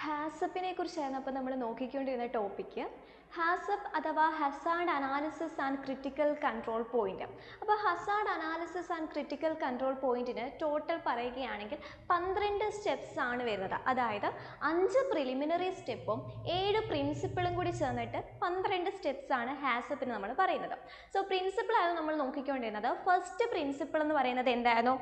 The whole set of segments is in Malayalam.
ഹാസപ്പിനെ കുറിച്ചായിരുന്നു അപ്പോൾ നമ്മൾ നോക്കിക്കൊണ്ടിരുന്ന ടോപ്പിക്ക് ഹാസപ്പ് അഥവാ hazard analysis and critical control point അപ്പോൾ hazard analysis and critical control പോയിന്റിന് ടോട്ടൽ പറയുകയാണെങ്കിൽ പന്ത്രണ്ട് സ്റ്റെപ്സ് ആണ് വരുന്നത് അതായത് അഞ്ച് പ്രിലിമിനറി സ്റ്റെപ്പും ഏഴ് പ്രിൻസിപ്പിളും കൂടി ചേർന്നിട്ട് പന്ത്രണ്ട് സ്റ്റെപ്സ് ആണ് ഹാസപ്പിന് നമ്മൾ പറയുന്നത് സോ പ്രിൻസിപ്പിൾ ആയിരുന്നു നമ്മൾ നോക്കിക്കൊണ്ടിരുന്നത് ഫസ്റ്റ് പ്രിൻസിപ്പിൾ എന്ന് പറയുന്നത് എന്തായിരുന്നു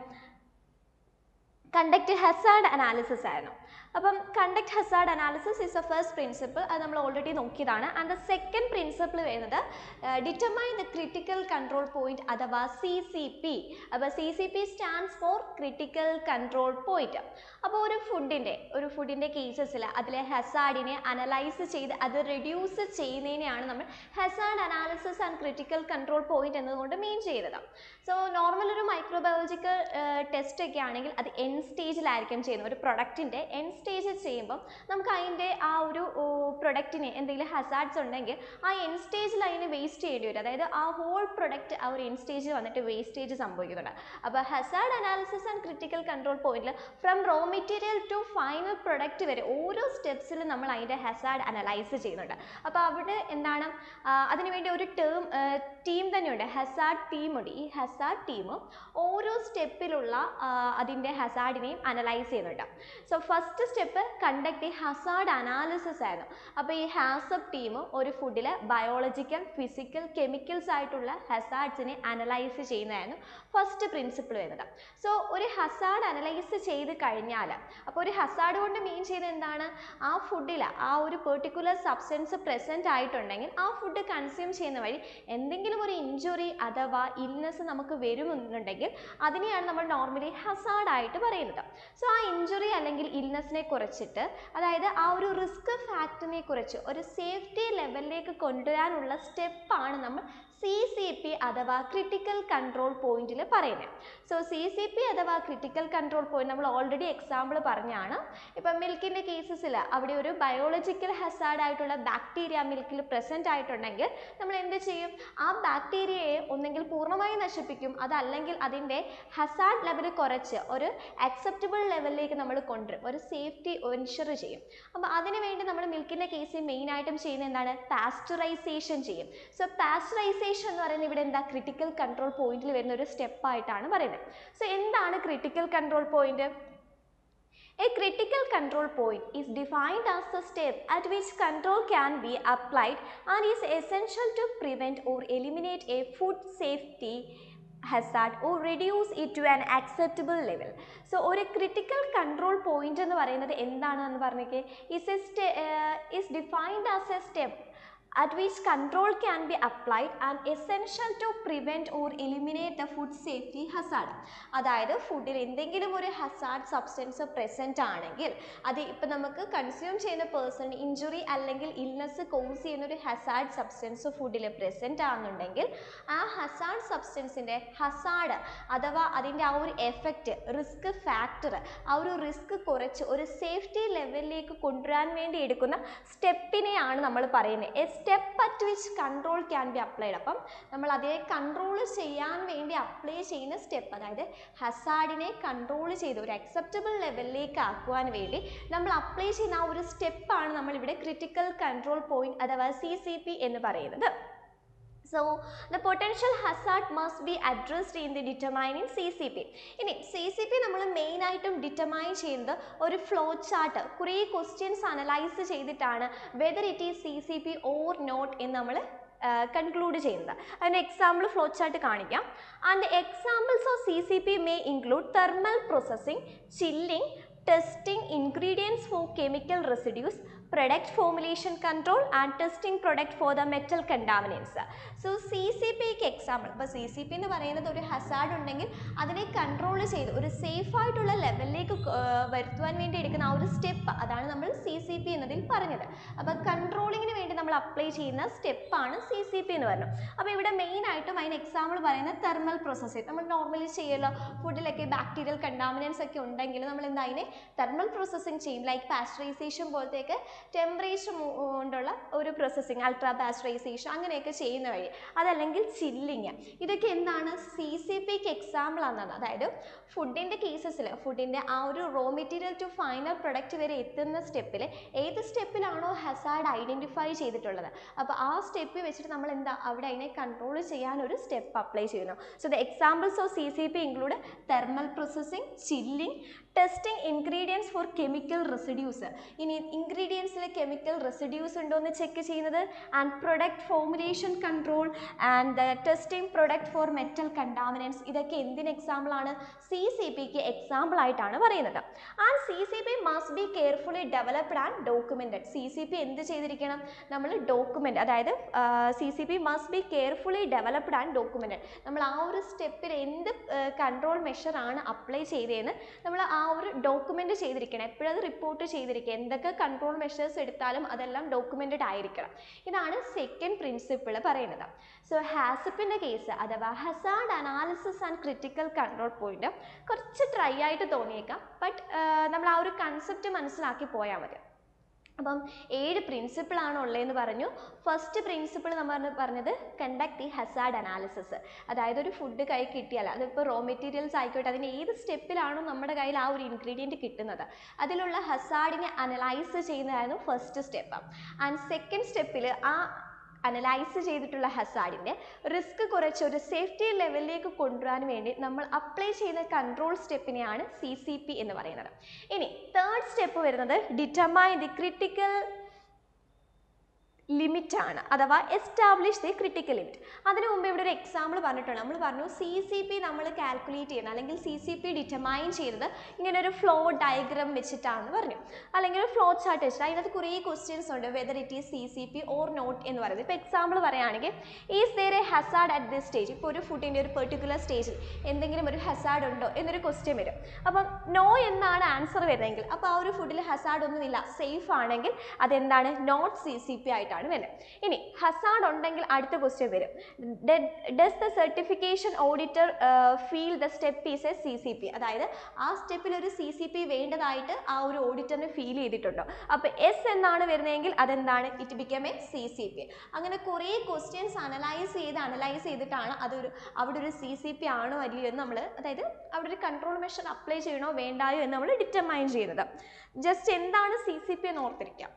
കണ്ടക്ട് ഹസാർഡ് അനാലിസിസ് ആയിരുന്നു അപ്പം conduct hazard analysis is a first principle അത് നമ്മൾ ഓൾറെഡി നോക്കിയതാണ് ആൻഡ് ദ സെക്കൻഡ് പ്രിൻസിപ്പിൾ വരുന്നത് determine the critical control point അഥവാ സി സി പി അപ്പോൾ C C P stands for critical control point അപ്പോൾ ഒരു ഫുഡിൻ്റെ ഒരു ഫുഡിൻ്റെ കേസസിൽ അതിലെ ഹസാർഡിനെ അനലൈസ് ചെയ്ത് അത് റെഡ്യൂസ് ചെയ്യുന്നതിനെയാണ് നമ്മൾ hazard analysis and critical control point എന്നതുകൊണ്ട് മീൻ ചെയ്തത് സോ നോർമൽ ഒരു മൈക്രോബയോളജിക്കൽ ടെസ്റ്റ് ഒക്കെ ആണെങ്കിൽ അത് എൻ സ്റ്റേജിലായിരിക്കും ചെയ്യുന്നത് ഒരു പ്രൊഡക്റ്റിൻ്റെ എൻ സ്റ്റേജിൽ ചെയ്യുമ്പം നമുക്ക് അതിൻ്റെ ആ ഒരു പ്രൊഡക്റ്റിന് എന്തെങ്കിലും ഹസാർഡ്സ് ഉണ്ടെങ്കിൽ ആ എൻ സ്റ്റേജിൽ അതിന് വേസ്റ്റ് ചെയ്യേണ്ടി വരും അതായത് ആ ഹോൾ പ്രൊഡക്റ്റ് ആ ഒരു എൻ സ്റ്റേജിൽ വന്നിട്ട് വേസ്റ്റേജ് സംഭവിക്കുന്നുണ്ട് അപ്പോൾ hazard analysis and critical control പോയിന്റിൽ from raw material to final product വരെ ഓരോ സ്റ്റെപ്സിലും നമ്മൾ അതിൻ്റെ ഹസാർഡ് അനലൈസ് ചെയ്യുന്നുണ്ട് അപ്പോൾ അവിടെ എന്താണ് ആ, അതിനുവേണ്ടി ഒരു ടേം ടീം തന്നെയുണ്ട് ഹസാർഡ് ടീമുണ്ട് ഈ ഹസാർഡ് ടീം ഓരോ സ്റ്റെപ്പിലുള്ള അതിൻ്റെ ഹസാർഡിനെയും അനലൈസ് ചെയ്യുന്നുണ്ട് സോ ഫസ്റ്റ് സ്റ്റെപ്പ് കണ്ടക്ട് ഈ ഹസാർഡ് അനാലിസിസ് ആയിരുന്നു അപ്പോൾ ഈ ഹാസപ്പ് ടീം ഒരു ഫുഡിൽ ബയോളജിക്കൽ ഫിസിക്കൽ കെമിക്കൽസ് ആയിട്ടുള്ള ഹസാർഡ്സിനെ അനലൈസ് ചെയ്യുന്നതായിരുന്നു ഫസ്റ്റ് പ്രിൻസിപ്പിൾ വരുന്നത് സോ ഒരു ഹസാർഡ് അനലൈസ് ചെയ്ത് കഴിഞ്ഞാൽ അപ്പോൾ ഒരു ഹസാർഡ് കൊണ്ട് മീൻ ചെയ്യുന്നത് എന്താണ് ആ ഫുഡിൽ ആ ഒരു പെർട്ടിക്കുലർ സബ്സ്റ്റൻസ് പ്രസൻറ്റ് ആയിട്ടുണ്ടെങ്കിൽ ആ ഫുഡ് കൺസ്യൂം ചെയ്യുന്ന വഴി എന്തെങ്കിലും ഒരു ഇഞ്ചുറി അഥവാ ഇൽനെസ് നമുക്ക് വരുമെന്നുണ്ടെങ്കിൽ അതിനെയാണ് നമ്മൾ നോർമലി ഹസാർഡ് ആയിട്ട് പറയുന്നത് സോ ആ ഇഞ്ചുറി അല്ലെങ്കിൽ ഇൽനെസ്സിനെ കുറിച്ചിട്ട് അതായത് ആ ഒരു റിസ്ക് ഫാക്ടറിനെ കുറിച്ച് ഒരു സേഫ്റ്റി ലെവലിലേക്ക് കൊണ്ടുവരാനുള്ള സ്റ്റെപ്പാണ് നമ്മൾ സി സി പി അഥവാ ക്രിട്ടിക്കൽ കൺട്രോൾ പോയിന്റിൽ പറയുന്നത് സോ സി സി പി അഥവാ ക്രിട്ടിക്കൽ കൺട്രോൾ പോയിന്റ് നമ്മൾ ഓൾറെഡി എക്സാമ്പിൾ പറഞ്ഞാണ് ഇപ്പം മിൽക്കിൻ്റെ കേസസിൽ അവിടെ ഒരു ബയോളജിക്കൽ ഹസാർഡ് ആയിട്ടുള്ള ബാക്ടീരിയ മിൽക്കിൽ പ്രസൻറ്റ് ആയിട്ടുണ്ടെങ്കിൽ നമ്മൾ എന്ത് ചെയ്യും ആ ബാക്ടീരിയയെ ഒന്നെങ്കിൽ പൂർണ്ണമായി നശിപ്പിക്കും അതല്ലെങ്കിൽ അതിൻ്റെ ഹസാർഡ് ലെവൽ കുറച്ച് ഒരു അക്സെപ്റ്റബിൾ ലെവലിലേക്ക് നമ്മൾ കൊണ്ടുവരും ഒരു സേഫ്റ്റി എൻഷുർ ചെയ്യും അപ്പോൾ അതിന് വേണ്ടി നമ്മൾ മിൽക്കിൻ്റെ കേസിൽ മെയിനായിട്ടും ചെയ്യുന്നത് എന്താണ് പാസ്ചറൈസേഷൻ ചെയ്യും സോ പാസ്ചറൈസേഷൻ എന്ന് പറയുന്നത് ഇവിടെ എന്താ ക്രിട്ടിക്കൽ കൺട്രോൾ പോയിന്റിൽ വരുന്ന ഒരു സ്റ്റെപ്പായിട്ടാണ് പറയുന്നത് സോ എന്താണ് critical control point A critical control point is defined as the step at which control can be applied and is essential to prevent or eliminate a food safety hazard or reduce it to an acceptable level. So ഒരു ക്രിട്ടിക്കൽ കൺട്രോൾ പോയിന്റ് എന്ന് പറയുന്നത് എന്താണെന്ന് പറഞ്ഞേക്ക് ഇസ് എ സ്റ്റെ is defined as a step at which control can be applied and essential to prevent or eliminate the food safety hazard അതായത് ഫുഡിൽ എന്തെങ്കിലും ഒരു ഹസാർഡ് സബ്സ്റ്റൻസ് പ്രസൻറ്റ് ആണെങ്കിൽ അത് ഇപ്പം നമുക്ക് കൺസ്യൂം ചെയ്യുന്ന പേഴ്സൺ ഇഞ്ചുറി അല്ലെങ്കിൽ ഇൽനെസ് കോസ് ചെയ്യുന്ന ഒരു ഹസാർഡ് സബ്സ്റ്റൻസ് ഫുഡിൽ പ്രസൻറ്റ് ആകുന്നുണ്ടെങ്കിൽ ആ ഹസാർഡ് സബ്സ്റ്റൻസിൻ്റെ ഹസാർഡ് അഥവാ അതിൻ്റെ ആ ഒരു എഫക്റ്റ് റിസ്ക് ഫാക്ടർ ആ ഒരു റിസ്ക് കുറച്ച് ഒരു സേഫ്റ്റി ലെവലിലേക്ക് കൊണ്ടുവരാൻ വേണ്ടി എടുക്കുന്ന സ്റ്റെപ്പിനെയാണ് നമ്മൾ പറയുന്നത് a step at which control can be applied അപ്പം നമ്മൾ അതേ കൺട്രോൾ ചെയ്യാൻ വേണ്ടി അപ്ലൈ ചെയ്യുന്ന സ്റ്റെപ്പ് അതായത് ഹസാർഡിനെ കൺട്രോൾ ചെയ്ത് ഒരു അക്സെപ്റ്റബിൾ ലെവലിലേക്ക് ആക്കുവാൻ വേണ്ടി നമ്മൾ അപ്ലൈ ചെയ്യുന്ന ആ ഒരു സ്റ്റെപ്പാണ് നമ്മളിവിടെ ക്രിട്ടിക്കൽ കൺട്രോൾ പോയിന്റ് അഥവാ സി സി പി എന്ന് പറയുന്നത് so the potential hazard must be addressed in the determining C C P ഇനി സി സി പി നമ്മൾ മെയിനായിട്ടും ഡിറ്റർമൈൻ ചെയ്യുന്നത് ഒരു ഫ്ലോ ചാർട്ട് കുറേ ക്വസ്റ്റ്യൻസ് അനലൈസ് ചെയ്തിട്ടാണ് whether it is C C P or not എന്ന് നമ്മൾ കൺക്ലൂഡ് ചെയ്യുന്നത് അതിൻ്റെ എക്സാമ്പിൾ ഫ്ലോ ചാർട്ട് കാണിക്കാം and examples of C C P may include thermal processing chilling testing ingredients for chemical residues product formulation control and testing product for the metal contaminants so C C പിക്ക് എക്സാമ്പിൾ ഇപ്പോൾ സി സി പി എന്ന് പറയുന്നത് ഒരു ഹസാർഡ് ഉണ്ടെങ്കിൽ അതിനെ കൺട്രോൾ ചെയ്ത് ഒരു സേഫ് ആയിട്ടുള്ള ലെവലിലേക്ക് വരുത്തുവാൻ വേണ്ടി എടുക്കുന്ന ആ ഒരു സ്റ്റെപ്പ് അതാണ് നമ്മൾ സി സി പി എന്നതിൽ പറഞ്ഞത് അപ്പോൾ കൺട്രോളിങ്ങിന് വേണ്ടി നമ്മൾ അപ്ലൈ ചെയ്യുന്ന സ്റ്റെപ്പാണ് സി സി പി എന്ന് പറയുന്നത് അപ്പോൾ ഇവിടെ മെയിൻ ആയിട്ടും അതിന് എക്സാമ്പിൾ പറയുന്നത് തെർമൽ പ്രോസസ്സിംഗ് നമ്മൾ നോർമലി ചെയ്യല്ലോ ഫുഡിലൊക്കെ ബാക്ടീരിയൽ കണ്ടാമിനൻസ് ഒക്കെ ഉണ്ടെങ്കിൽ നമ്മൾ എന്താ അതിനെ തെർമൽ പ്രോസസ്സിംഗ് ചെയ്യും ലൈക്ക് പാസ്ചറൈസേഷൻ പോലത്തെയൊക്കെ ടെമ്പറേച്ചർ കൊണ്ടുള്ള ഒരു പ്രോസസ്സിങ് അൾട്രാ പാസ്ചറൈസേഷൻ അങ്ങനെയൊക്കെ ചെയ്യുന്ന വഴി അതല്ലെങ്കിൽ ചില്ലിങ് ഇതൊക്കെ എന്താണ് സി സി പിക്ക് എക്സാമ്പിൾ ആണെന്നാണ് അതായത് ഫുഡിൻ്റെ കേസസിൽ ഫുഡിൻ്റെ ആ ഒരു raw material to final product വരെ എത്തുന്ന സ്റ്റെപ്പിൽ സ്റ്റെപ്പിൽ ഏത് സ്റ്റെപ്പിലാണോ ഹസാർഡ് ഐഡൻറ്റിഫൈ ചെയ്തിട്ടുള്ളത് അപ്പോൾ ആ സ്റ്റെപ്പ് വെച്ചിട്ട് നമ്മൾ എന്താ അവിടെ അതിനെ കൺട്രോൾ ചെയ്യാൻ ഒരു സ്റ്റെപ്പ് അപ്ലൈ ചെയ്യുന്നു so the examples of C C P include thermal processing chilling testing ingredients for chemical residues ഇനി ഇൻഗ്രീഡിയൻസിൽ കെമിക്കൽ റെസിഡ്യൂസ് ഉണ്ടോ എന്ന് ചെക്ക് ചെയ്യുന്നത് and product formulation control and testing product for metal contaminants ഇതൊക്കെ എന്തിന് എക്സാമ്പിളാണ് സി സി പിക്ക് എക്സാമ്പിൾ ആയിട്ടാണ് പറയുന്നത് and C C P must be carefully developed and documented C C P എന്ത് ചെയ്തിരിക്കണം നമ്മൾ ഡോക്യുമെൻ്റ് അതായത് C C P must be carefully developed and documented നമ്മൾ ആ ഒരു സ്റ്റെപ്പിൽ എന്ത് കൺട്രോൾ മെഷറാണ് അപ്ലൈ ചെയ്തതെന്ന് നമ്മൾ ആ ഒരു ഡോക്യുമെൻ്റ് ചെയ്തിരിക്കണം എപ്പോഴും അത് റിപ്പോർട്ട് ചെയ്തിരിക്കുക എന്തൊക്കെ കൺട്രോൾ മെഷേഴ്സ് എടുത്താലും അതെല്ലാം ഡോക്യുമെൻറ്റഡ് ആയിരിക്കണം ഇതാണ് സെക്കൻഡ് പ്രിൻസിപ്പിൾ പറയുന്നത് സോ ഹാസിപ്പിൻ്റെ കേസ് അഥവാ hazard analysis and critical control point കുറച്ച് ട്രൈ ആയിട്ട് തോന്നിയേക്കാം ബട്ട് നമ്മൾ ആ ഒരു കൺസെപ്റ്റ് മനസ്സിലാക്കി പോയാൽ മതി അപ്പം ഏഴ് പ്രിൻസിപ്പിളാണ് ഉള്ളതെന്ന് പറഞ്ഞു ഫസ്റ്റ് പ്രിൻസിപ്പിൾ നമ്മൾ പറഞ്ഞത് കണ്ടക്ട് ദി ഹസാർഡ് അനാലിസിസ് അതായത് ഒരു ഫുഡ് കൈ കിട്ടിയാൽ അതിപ്പോൾ റോ മെറ്റീരിയൽസ് ആയിക്കോട്ടെ അതിന് ഏത് സ്റ്റെപ്പിലാണോ നമ്മുടെ കയ്യിൽ ആ ഒരു ഇൻഗ്രീഡിയൻറ്റ് കിട്ടുന്നത് അതിലുള്ള ഹസാർഡിനെ അനലൈസ് ചെയ്യുന്നതായിരുന്നു ഫസ്റ്റ് സ്റ്റെപ്പ് ആൻഡ് സെക്കൻഡ് സ്റ്റെപ്പിൽ ആ അനലൈസ് ചെയ്തിട്ടുള്ള ഹസാർഡിൻ്റെ റിസ്ക് കുറച്ച് ഒരു സേഫ്റ്റി ലെവലിലേക്ക് കൊണ്ടുവരാൻ വേണ്ടി നമ്മൾ അപ്ലൈ ചെയ്യുന്ന കൺട്രോൾ സ്റ്റെപ്പിനെയാണ് സി സി പി എന്ന് പറയുന്നത് ഇനി തേർഡ് സ്റ്റെപ്പ് വരുന്നത് ഡിറ്റർമൈൻ ദി ക്രിട്ടിക്കൽ ലിമിറ്റ് ആണ് അഥവാ എസ്റ്റാബ്ലിഷ് ദി ക്രിട്ടിക്കൽ ലിമിറ്റ് അതിനു മുമ്പ് ഇവിടെ ഒരു എക്സാമ്പിൾ പറഞ്ഞിട്ടുണ്ട് നമ്മൾ പറഞ്ഞു സി സി പി നമ്മൾ കാൽക്കുലേറ്റ് ചെയ്യണം അല്ലെങ്കിൽ സി സി പി ഡിറ്റർമൈൻ ചെയ്യുന്നത് ഇങ്ങനെ ഒരു ഫ്ലോ ഡയഗ്രാം വെച്ചിട്ടാണെന്ന് പറഞ്ഞു അല്ലെങ്കിൽ ഒരു ഫ്ലോ ചാർട്ട് വെച്ചിട്ട് അതിനകത്ത് കുറേ ക്വസ്റ്റ്യൻസ് ഉണ്ട് whether it is C C P or not എന്ന് പറയുന്നത് ഇപ്പോൾ എക്സാമ്പിൾ പറയുകയാണെങ്കിൽ is there a hazard at this stage ഇപ്പോൾ ഒരു ഫുഡിൻ്റെ ഒരു പെർട്ടിക്കുലർ സ്റ്റേജിൽ എന്തെങ്കിലും ഒരു ഹസാർഡ് ഉണ്ടോ എന്നൊരു ക്വസ്റ്റ്യൻ വരും അപ്പം നോ എന്നാണ് ആൻസർ വരുന്നതെങ്കിൽ അപ്പോൾ ആ ഒരു ഫുഡിൽ ഹസാർഡ് ഒന്നുമില്ല സേഫ് ആണെങ്കിൽ അതെന്താണ് നോട്ട് സി സി പി ആയിട്ടാണ് വരുന്നത് ഇനി ഹസാർഡ് ഉണ്ടെങ്കിൽ അടുത്ത ക്വസ്റ്റ്യൻ വരും does the certification auditor feel the step is a C C P അതായത് ആ സ്റ്റെപ്പിൽ ഒരു സി സി പി വേണ്ടതായിട്ട് ആ ഒരു ഓഡിറ്ററിന് ഫീൽ ചെയ്തിട്ടുണ്ടോ അപ്പോൾ എസ് എന്നാണ് വരുന്നതെങ്കിൽ അതെന്താണ് it become a C C P അങ്ങനെ കുറേ ക്വസ്റ്റ്യൻസ് അനലൈസ് ചെയ്ത് അനലൈസ് ചെയ്തിട്ടാണ് അതൊരു അവിടെ ഒരു സി സി പി ആണോ അല്ലയോ എന്ന് നമ്മൾ അതായത് അവിടെ ഒരു കൺട്രോൾ മെഷർ അപ്ലൈ ചെയ്യണോ വേണ്ടായോ എന്ന് നമ്മൾ ഡിറ്റർമൈൻ ചെയ്യുന്നത് ജസ്റ്റ് എന്താണ് സി സി പി എന്ന് ഓർത്തിരിക്കാം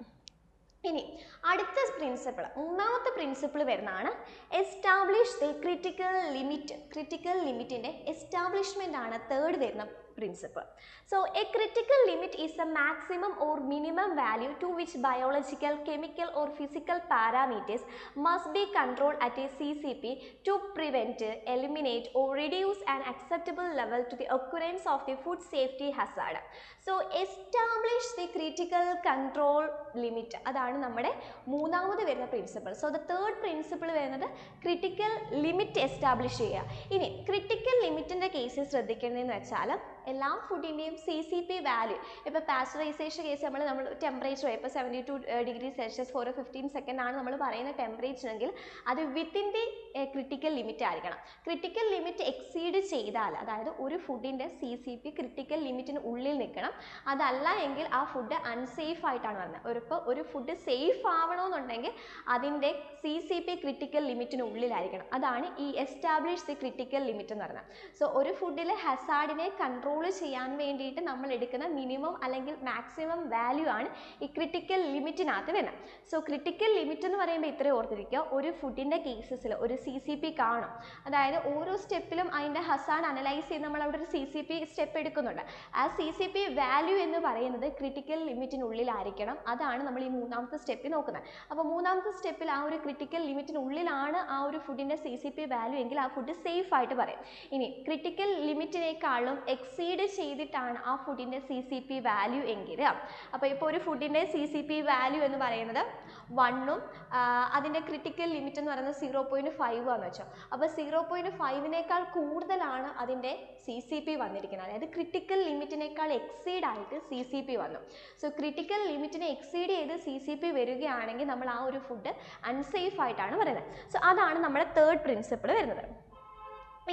ഇനി അടുത്ത പ്രിൻസിപ്പിൾ മൂന്നാമത്തെ പ്രിൻസിപ്പിൾ വരുന്നതാണ് establish the critical limit critical ലിമിറ്റിൻ്റെ എസ്റ്റാബ്ലിഷ്മെൻ്റ് ആണ് തേർഡ് വരുന്ന principle. So, a critical limit is a maximum or minimum value to which biological, chemical or physical parameters must be controlled at a CCP to prevent, eliminate or reduce an acceptable level to the occurrence of the food safety hazard. So, establish the critical control limit. അതാണ് നമ്മുടെ മൂന്നാമത് വരുന്ന principle so the third principle വരുന്നത് ക്രിട്ടിക്കൽ ലിമിറ്റ് എസ്റ്റാബ്ലിഷ് ചെയ്യുക ഇനി ക്രിട്ടിക്കൽ ലിമിറ്റിൻ്റെ കേസ് ശ്രദ്ധിക്കുന്നതെന്ന് വെച്ചാൽ എല്ലാ ഫുഡിൻ്റെയും സി സി പി വാല്യൂ ഇപ്പോൾ പാസ്ചറൈസേഷൻ കേസ് നമ്മൾ നമ്മൾ ടെമ്പറേച്ചർ ഇപ്പോൾ seventy two degree Celsius for fifteen second ആണ് നമ്മൾ പറയുന്ന ടെമ്പറേച്ചർ എങ്കിൽ അത് വിത്തിൻ ദി ക്രിട്ടിക്കൽ ലിമിറ്റ് ആയിരിക്കണം ക്രിട്ടിക്കൽ ലിമിറ്റ് എക്സീഡ് ചെയ്താൽ അതായത് ഒരു ഫുഡിൻ്റെ സി സി പി ക്രിട്ടിക്കൽ ലിമിറ്റിന് ഉള്ളിൽ നിൽക്കണം അതല്ല എങ്കിൽ ആ ഫുഡ് അൺസേഫ് ആയിട്ടാണ് വരുന്നത് ഒരു ഇപ്പോൾ ഒരു ഫുഡ് സേഫ് ആവണമെന്നുണ്ടെങ്കിൽ അതിൻ്റെ സി സി പി ക്രിട്ടിക്കൽ ലിമിറ്റിന് ഉള്ളിലായിരിക്കണം അതാണ് ഈ എസ്റ്റാബ്ലിഷ് ദി ക്രിട്ടിക്കൽ ലിമിറ്റ് എന്ന് പറയുന്നത് സോ ഒരു ഫുഡിലെ ഹസാർഡിനെ കൺട്രോൾ ചെയ്യാൻ വേണ്ടിയിട്ട് നമ്മൾ എടുക്കുന്ന മിനിമം അല്ലെങ്കിൽ മാക്സിമം വാല്യൂ ആണ് ഈ ക്രിട്ടിക്കൽ ലിമിറ്റിനകത്ത് വരുന്നത് സോ ക്രിട്ടിക്കൽ ലിമിറ്റ് എന്ന് പറയുമ്പോൾ ഇത്രയും ഓർത്തിരിക്കുക ഒരു ഫുഡിൻ്റെ കേസസിൽ ഒരു സി സി പി കാണും അതായത് ഓരോ സ്റ്റെപ്പിലും അതിൻ്റെ ഹസാർഡ് അനലൈസ് ചെയ്ത് നമ്മൾ അവിടെ ഒരു സി സി പി സ്റ്റെപ്പ് എടുക്കുന്നുണ്ട് ആ സി സി പി വാല്യൂ എന്ന് പറയുന്നത് ക്രിട്ടിക്കൽ ലിമിറ്റിനുള്ളിലായിരിക്കണം അതാണ് നമ്മൾ ഈ മൂന്നാമത്തെ സ്റ്റെപ്പിൽ നോക്കുന്നത് അപ്പോൾ മൂന്നാമത്തെ സ്റ്റെപ്പിൽ ആ ഒരു ക്രിട്ടിക്കൽ ലിമിറ്റിനുള്ളിലാണ് ആ ഒരു ഫുഡിൻ്റെ സി സി പി വാല്യൂ എങ്കിൽ ആ ഫുഡ് സേഫ് ആയിട്ട് പറയും ഇനി ക്രിട്ടിക്കൽ ലിമിറ്റിനേക്കാളും എക്സീഡ് ചെയ്തിട്ടാണ് ആ ഫുഡിൻ്റെ സി സി പി വാല്യൂ എങ്കിൽ അപ്പോൾ ഇപ്പോൾ ഒരു ഫുഡിൻ്റെ സി സി പി വാല്യൂ എന്ന് പറയുന്നത് വണ്ണും അതിൻ്റെ ക്രിട്ടിക്കൽ ലിമിറ്റ് എന്ന് പറയുന്നത് സീറോ പോയിൻറ്റ് ഫൈവ് ആണെന്ന് വെച്ചോ അപ്പോൾ സീറോ പോയിൻറ്റ് ഫൈവിനേക്കാൾ കൂടുതലാണ് അതിൻ്റെ സി സി പി വന്നിരിക്കുന്നത് അതായത് ക്രിട്ടിക്കൽ ലിമിറ്റിനേക്കാൾ എക്സീഡ് ആയിട്ട് സി സി പി വന്നു സോ ക്രിട്ടിക്കൽ ലിമിറ്റിനെ എക്സീഡ് ചെയ്ത് സി സി പി വരികയാണെങ്കിൽ നമ്മൾ ആ ഒരു ഫുഡ് അൺസേഫ് ആയിട്ടാണ് പറയുന്നത് സോ അതാണ് നമ്മുടെ തേർഡ് പ്രിൻസിപ്പിൾ വരുന്നത് ഇനി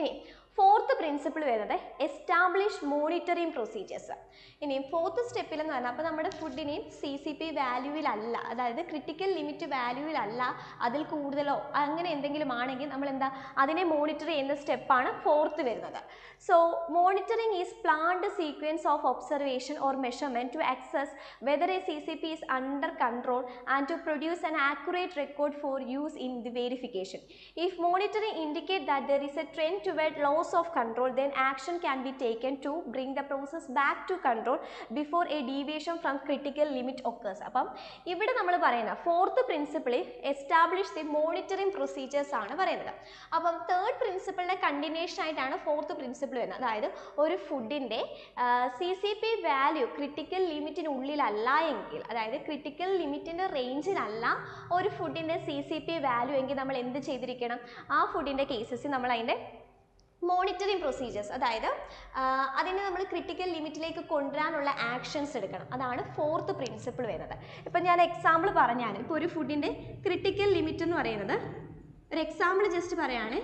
ഫോർത്ത് പ്രിൻസിപ്പിൾ വരുന്നത് എസ്റ്റാബ്ലിഷ് മോണിറ്ററിങ് പ്രൊസീജിയേഴ്സ് ഇനി ഫോർത്ത് സ്റ്റെപ്പിൽ എന്ന് പറഞ്ഞാൽ അപ്പോൾ നമ്മുടെ ഫുഡിനെയും സി സി പി വാല്യൂവിലല്ല അതായത് ക്രിട്ടിക്കൽ ലിമിറ്റ് വാല്യൂവിലല്ല അതിൽ കൂടുതലോ അങ്ങനെ എന്തെങ്കിലും ആണെങ്കിൽ നമ്മൾ എന്താ അതിനെ മോണിറ്റർ ചെയ്യുന്ന സ്റ്റെപ്പാണ് ഫോർത്ത് വരുന്നത് so monitoring is planned sequence of observation or measurement to access whether a C C P is under control and to produce an accurate record for use in the verification if monitoring indicate that there is a trend toward loss of control then action can be taken to bring the process back to control before a deviation from critical limit occurs അപ്പം ഇവിടെ നമ്മൾ പറയുന്ന fourth പ്രിൻസിപ്പിളിൽ establish the monitoring procedures ആണ് പറയുന്നത് അപ്പം തേർഡ് പ്രിൻസിപ്പിളിൻ്റെ കണ്ടിന്യൂഷൻ ആയിട്ടാണ് ഫോർത്ത് പ്രിൻസിപ്പിൾ വരുന്നത് അതായത് ഒരു ഫുഡിൻ്റെ C C P value critical ലിമിറ്റിനുള്ളിലല്ല എങ്കിൽ അതായത് ക്രിട്ടിക്കൽ ലിമിറ്റിൻ്റെ റേഞ്ചിലല്ല ഒരു ഫുഡിൻ്റെ സി സി പി വാല്യൂ എങ്കിൽ നമ്മൾ എന്ത് ചെയ്തിരിക്കണം ആ ഫുഡിൻ്റെ കേസസിൽ നമ്മൾ അതിൻ്റെ മോണിറ്ററിങ് പ്രൊസീജിയേഴ്സ് അതായത് ആ, അതിനെ നമ്മൾ ക്രിട്ടിക്കൽ ലിമിറ്റിലേക്ക് കൊണ്ടുവരാനുള്ള ആക്ഷൻസ് എടുക്കണം അതാണ് ഫോർത്ത് പ്രിൻസിപ്പിൾ വരുന്നത് ഇപ്പം ഞാൻ എക്സാമ്പിൾ പറഞ്ഞാൽ ഇപ്പോൾ ഒരു ഫുഡിൻ്റെ ക്രിട്ടിക്കൽ ലിമിറ്റ് എന്ന് പറയുന്നത് ഒരു എക്സാമ്പിൾ ജസ്റ്റ് പറയുകയാണ്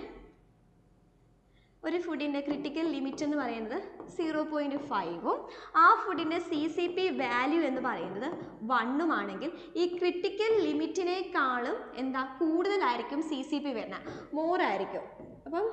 ഒരു ഫുഡിൻ്റെ ക്രിട്ടിക്കൽ ലിമിറ്റ് എന്ന് പറയുന്നത് സീറോ പോയിൻറ്റ് ഫൈവും ആ ഫുഡിൻ്റെ സി സി പി വാല്യൂ എന്ന് പറയുന്നത് വണ്ണും ആണെങ്കിൽ ഈ ക്രിട്ടിക്കൽ ലിമിറ്റിനേക്കാളും എന്താ കൂടുതലായിരിക്കും സി സി പി വരുന്നത് മോർ ആയിരിക്കും അപ്പം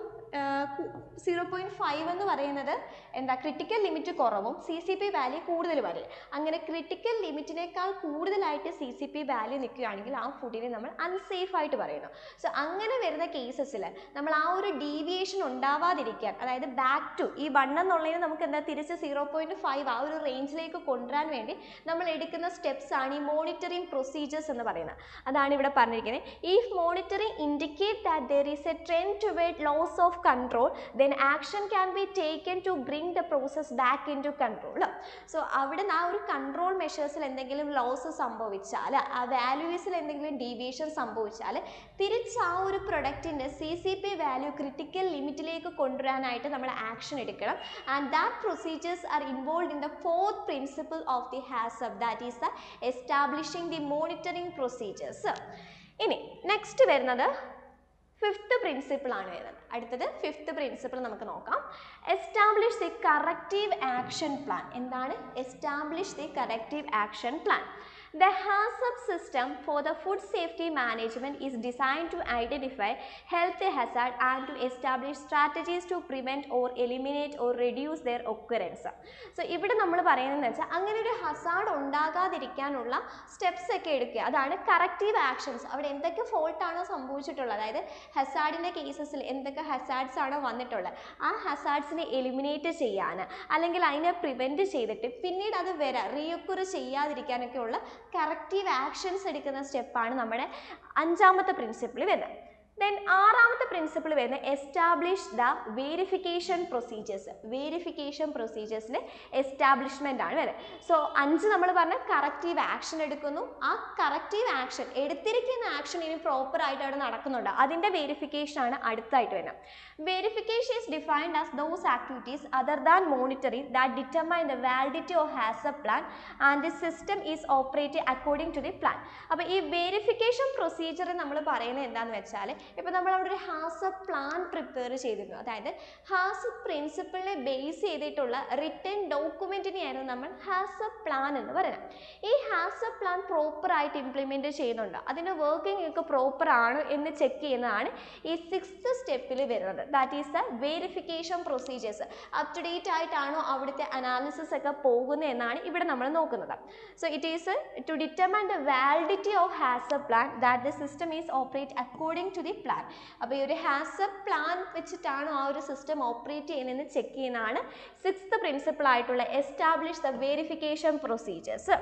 സീറോ പോയിൻറ്റ് ഫൈവ് എന്ന് പറയുന്നത് എന്താ ക്രിട്ടിക്കൽ ലിമിറ്റ് കുറവും സി സി പി വാല്യൂ കൂടുതൽ വരും അങ്ങനെ ക്രിട്ടിക്കൽ ലിമിറ്റിനേക്കാൾ കൂടുതലായിട്ട് സി സി പി വാല്യൂ നിൽക്കുകയാണെങ്കിൽ ആ ഫുഡിനെ നമ്മൾ അൺസേഫ് ആയിട്ട് പറയുന്നു സോ അങ്ങനെ വരുന്ന കേസസിൽ നമ്മൾ ആ ഒരു ഡീവിയേഷൻ ഉണ്ടാവാതിരിക്കാൻ അതായത് ബാക്ക് ടു ഈ വൺ എന്നുള്ളതിന് നമുക്ക് എന്താ തിരിച്ച് സീറോ പോയിൻറ്റ് ഫൈവ് ആ ഒരു റേഞ്ചിലേക്ക് കൊണ്ടുവരാൻ വേണ്ടി നമ്മൾ എടുക്കുന്ന സ്റ്റെപ്സ് ആണ് ഈ മോണിറ്ററിംഗ് പ്രൊസീജിയേഴ്സ് എന്ന് പറയുന്നത് അതാണ് ഇവിടെ പറഞ്ഞിരിക്കുന്നത് if monitoring indicate that there is a trend ടു വേറ്റ് loss of control then action can be taken to bring the process back into control so അവിടെ നിന്ന് ആ ഒരു കൺട്രോൾ മെഷേഴ്സിൽ എന്തെങ്കിലും ലോസ് സംഭവിച്ചാൽ ആ വാല്യൂസിൽ എന്തെങ്കിലും ഡീവിയേഷൻ സംഭവിച്ചാൽ തിരിച്ച് ആ ഒരു പ്രൊഡക്റ്റിൻ്റെ C C P value critical ലിമിറ്റിലേക്ക് കൊണ്ടുവരാനായിട്ട് നമ്മൾ ആക്ഷൻ എടുക്കണം and that procedures are involve in the fourth principle of the HACCP that is the establishing the monitoring procedures ഇനി നെക്സ്റ്റ് വരുന്നത് ഫിഫ്ത്ത് പ്രിൻസിപ്പിൾ ആണ് വരുന്നത് അടുത്തത് ഫിഫ്ത്ത് പ്രിൻസിപ്പിൾ നമുക്ക് നോക്കാം establish the corrective action plan എന്താണ് establish the corrective action plan The HACCP system for the food safety management is designed to identify health hazard and to establish strategies to prevent or eliminate or reduce their occurrence. So ഇവിടെ നമ്മൾ പറയുന്നതെന്ന് വെച്ചാൽ അങ്ങനെ ഒരു ഹസാർഡ് ഉണ്ടാകാതിരിക്കാനുള്ള സ്റ്റെപ്സ് ഒക്കെ എടുക്കുക അതാണ് കറക്റ്റീവ് ആക്ഷൻസ് അവിടെ എന്തൊക്കെ ഫോൾട്ടാണോ സംഭവിച്ചിട്ടുള്ളത് അതായത് ഹസാർഡിൻ്റെ കേസസിൽ എന്തൊക്കെ ഹസാർഡ്സ് ആണോ വന്നിട്ടുള്ളത് ആ ഹസാർഡ്സിനെ എലിമിനേറ്റ് ചെയ്യാൻ അല്ലെങ്കിൽ അതിനെ പ്രിവെൻറ്റ് ചെയ്തിട്ട് പിന്നീട് അത് വരാ റീയൊക്കുർ ചെയ്യാതിരിക്കാനൊക്കെ ഉള്ള കറക്റ്റീവ് ആക്ഷൻസ് എടുക്കുന്ന സ്റ്റെപ്പാണ് നമ്മുടെ അഞ്ചാമത്തെ പ്രിൻസിപ്പിൾ വരുന്നത് ദെൻ ആറാമത്തെ പ്രിൻസിപ്പിൾ വരുന്നത് establish the verification procedures verification പ്രൊസീജിയേഴ്സിൻ്റെ എസ്റ്റാബ്ലിഷ്മെൻ്റ് ആണ് വരുന്നത് സോ അഞ്ച് നമ്മൾ പറഞ്ഞ കറക്റ്റീവ് ആക്ഷൻ എടുക്കുന്നു ആ കറക്റ്റീവ് ആക്ഷൻ എടുത്തിരിക്കുന്ന ആക്ഷൻ ഇനി പ്രോപ്പർ ആയിട്ട് അവിടെ നടക്കുന്നുണ്ട് അതിൻ്റെ വേരിഫിക്കേഷൻ ആണ് അടുത്തായിട്ട് വരുന്നത് verification is defined as those activities other than monitoring that determine the validity of has A plan and the system is operate according to the plan അപ്പോൾ ഈ വേരിഫിക്കേഷൻ പ്രൊസീജിയർ നമ്മൾ പറയുന്നത് എന്താണെന്ന് വെച്ചാൽ ഇപ്പോൾ നമ്മൾ അവിടെ ഒരു ഹാസ് എ പ്ലാൻ പ്രിപ്പയർ ചെയ്തിരുന്നു അതായത് ഹാസ് പ്രിൻസിപ്പിളിനെ ബേസ് ചെയ്തിട്ടുള്ള റിട്ടേൺ ഡോക്യുമെൻറ്റിനെയായിരുന്നു നമ്മൾ ഹാസ് എ പ്ലാൻ എന്ന് പറയുന്നത് ഈ ഹാസ് എ പ്ലാൻ പ്രോപ്പറായിട്ട് ഇംപ്ലിമെൻറ്റ് ചെയ്യുന്നുണ്ട് അതിൻ്റെ വർക്കിംഗ് ഒക്കെ പ്രോപ്പർ ആണ് എന്ന് ചെക്ക് ചെയ്യുന്നതാണ് ഈ സിക്സ്ത് സ്റ്റെപ്പിൽ വരുന്നത് that is the verification procedures up to date ആയിട്ടാണോ അവിടുത്തെ അനാലിസിസ് ഒക്കെ പോകുന്നത് എന്നാണ് ഇവിടെ നമ്മൾ നോക്കുന്നത് so it is to determine the validity of has A plan that the system is operate according to the plan അപ്പോൾ ഈ ഒരു ഹാസ് എ പ്ലാൻ വെച്ചിട്ടാണോ ആ ഒരു സിസ്റ്റം ഓപ്പറേറ്റ് ചെയ്യുന്നതെന്ന് ചെക്ക് ചെയ്യുന്നതാണ് സിക്സ്ത് പ്രിൻസിപ്പിൾ ആയിട്ടുള്ള establish the verification procedures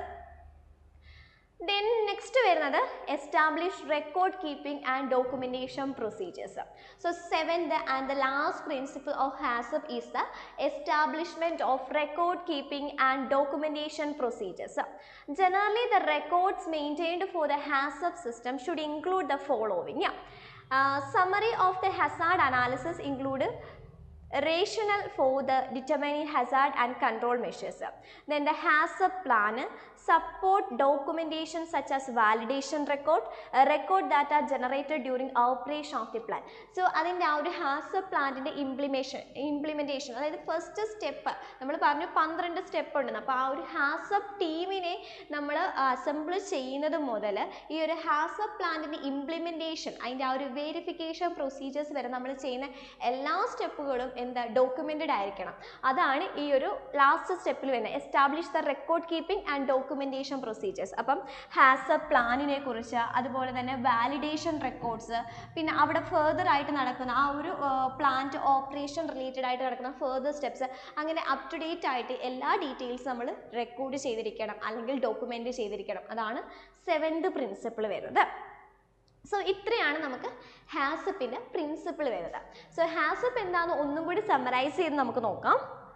then next വരുന്നത് establish record keeping and documentation procedures so seventh and the last principle of HACCP is the establishment of record keeping and documentation procedures generally the records maintained for the HACCP system should include the following summary of the hazard analysis include rationale for the determining hazard and control measures. Then the HACCP plan support documentation such as validation record, a record that are generated during operation of the plan. So അതിൻ്റെ ആ ഒരു HACCP പ്ലാന്റിൻ്റെ ഇംപ്ലിമേഷൻ ഇംപ്ലിമെൻറ്റേഷൻ അതായത് ഫസ്റ്റ് സ്റ്റെപ്പ് നമ്മൾ പറഞ്ഞു പന്ത്രണ്ട് സ്റ്റെപ്പ് ഉണ്ടെന്ന് അപ്പോൾ ആ ഒരു HACCP ടീമിനെ നമ്മൾ അസംബിൾ ചെയ്യുന്നത് മുതൽ ഈ ഒരു HACCP പ്ലാന്റിൻ്റെ ഇംപ്ലിമെൻറ്റേഷൻ അതിൻ്റെ ആ ഒരു വേരിഫിക്കേഷൻ പ്രൊസീജിയേഴ്സ് വരെ നമ്മൾ ചെയ്യുന്ന എല്ലാ സ്റ്റെപ്പുകളും എന്താ ഡോക്യുമെൻറ്റഡ് ആയിരിക്കണം അതാണ് ഈ ഒരു ലാസ്റ്റ് സ്റ്റെപ്പിൽ വരുന്നത് establish the record keeping and documentation procedures അപ്പം ഹാസ് എ പ്ലാനിനെ കുറിച്ച് അതുപോലെ തന്നെ വാലിഡേഷൻ റെക്കോർഡ്സ് പിന്നെ അവിടെ ഫെർദർ ആയിട്ട് നടക്കുന്ന ആ ഒരു പ്ലാന്റ് ഓപ്പറേഷൻ റിലേറ്റഡ് ആയിട്ട് നടക്കുന്ന ഫെർദർ സ്റ്റെപ്സ് അങ്ങനെ അപ് ടു ഡേറ്റ് ആയിട്ട് എല്ലാ ഡീറ്റെയിൽസ് നമ്മൾ റെക്കോർഡ് ചെയ്തിരിക്കണം അല്ലെങ്കിൽ ഡോക്യുമെൻ്റ് ചെയ്തിരിക്കണം അതാണ് സെവൻത് പ്രിൻസിപ്പിൾ വരുന്നത് സോ ഇത്രയാണ് നമുക്ക് ഹാസപ്പിൻ്റെ പ്രിൻസിപ്പിൾ വരുന്നത് സോ ഹാസപ്പ് എന്താണെന്ന് ഒന്നും കൂടി സമ്മറൈസ് ചെയ്ത് നമുക്ക് നോക്കാം